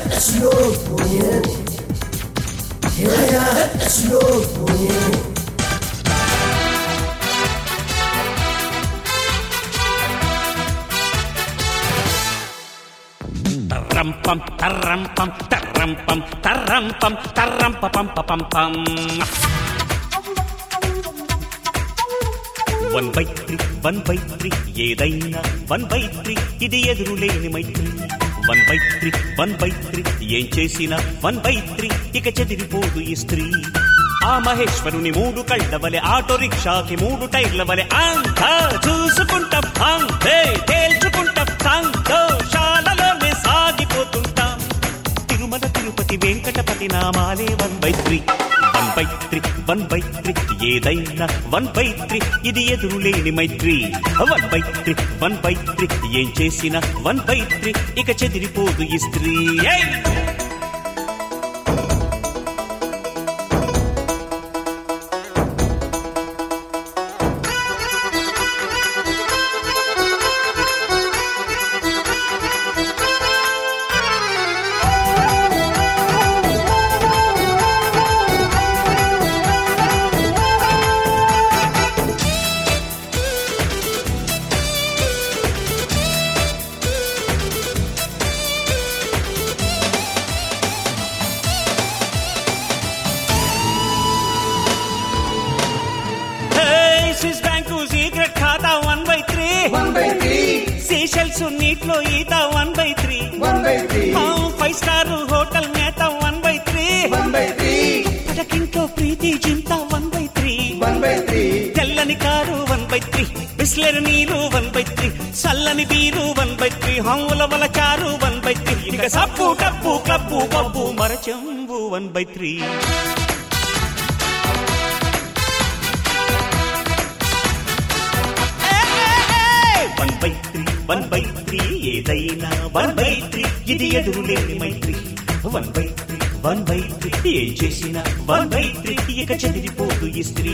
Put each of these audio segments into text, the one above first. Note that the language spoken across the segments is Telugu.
తర్రంపం తర్రంపం తర్రంపం తర్రంపం తర్రంపపం పపం పం one by three one by three ఏదైనా వన్ బై త్రీ ఇది ఎదురులేని మైత్రి one by three one by three ఏం చేసినా వన్ బై త్రీ ఇక చెదిరిపోదు ఈ స్త్రీ ఆ మహేశ్వరుని మూడు కళ్ళ వలె ఆటో రిక్షాకి మూడు టైర్ల వలె అంతా చూసుకుంటాం అంతే తేల్చుకుంటాం సంతోషాలలోనే సాగిపోతుంటాం తిరుమల తిరుపతి వెంకటపతి నామాలే one by three one by three one by three ఏదైనా వన్ బై త్రీ ఇది ఎదురులేని మైత్రి one by three one by three ఏం చేసినా వన్ బై త్రీ ఇక చెదిరిపోదు ఈ స్త్రీ ఏయ్! Hey, స్విస్ బ్యాంకు సీక్రెట్ ఖాతా one by three One by three, Seychelles నీటిలో ఈత one by three one by three, five star hotel నేత one by three one by three, పడకింట్లో ప్రీతి చింత one by three one by three, తెల్లని car one by three Bisleri నీరు వన్ బై త్రీ చల్లని బీరు వన్ బై త్రీ హంగుల వల చారు వన్ బై త్రీ ఇక సప్పు టప్పు క్లబ్బు పప్పు మరచెంబు one by three one by three one by three ఏదైనా వన్ బై త్రీ ఇది ఎదురులేని మైత్రి one by three one by three ఏం చేసినా వన్ బై త్రీ ఇక చెదిరిపోదు ఈ స్త్రీ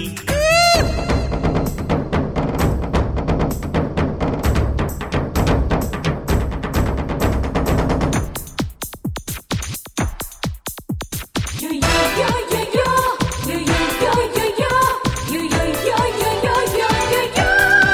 Yo yo yo yo yo yo yo yo yo yo yo yo yo yo yo yo yo yo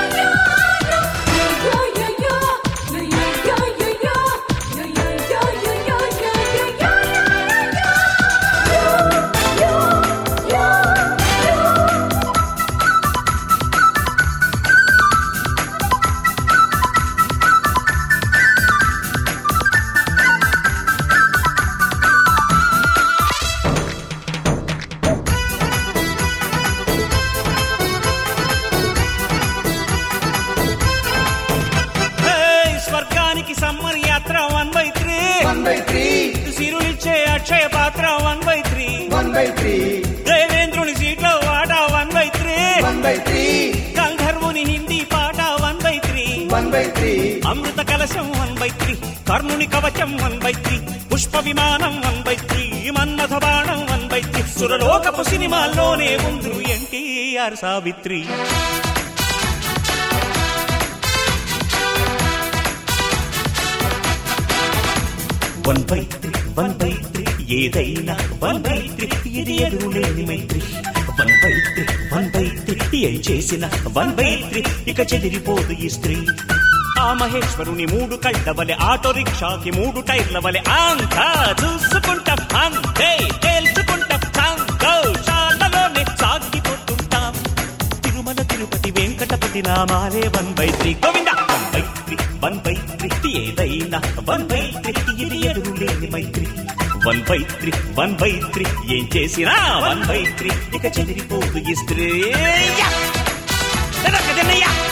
ఏయ్, స్వర్గానికి సమ్మర్ యాత్ర one by three one by three, సిరులిచ్చే అక్షయ పాత్ర one by three one by three, దేవేంద్రుని సీట్లో వాట one by three one by three, గంధర్వుని హిందీ పాట one by three one by three, అమృత కలశం వన్ బై త్రీ కర్ణుని కవచం వన్ బై త్రీ పుష్ప విమానం వన్ బై త్రీ మన్మథ బాణం వన్ బై త్రీ సురలోకపు సినిమాల్లోనే ఉంది NTR Savitri one by three one by three ఏదైనా వన్ బై త్రీ ఇది ఎదురులేని మైత్రి one by three one by three ఏం చేసిన వన్ బై త్రీ ఇక చెదిరిపోదు ఈ స్త్రీ ఆ మహేశ్వరుని మూడు కళ్ళ వలె ఆటో రిక్షాకి మూడు టైర్ల వలె అంతా చూసుకుంటాం అంతే తేల్చుకుంటాం సంతోషాలలోనే సాగిపోతుంటాం తిరుమల తిరుపతి వెంకటపతి నామాలే one by three Govinda one by three one by three ఏదైనా వన్ బై త్రీ ఇది ఎదురులేని మైత్రి one by three one by three ఏం చేసినా వన్ బై త్రీ ఇక చెదిరిపోదు ఈ స్త్రీ యా! జనక జనయ్య!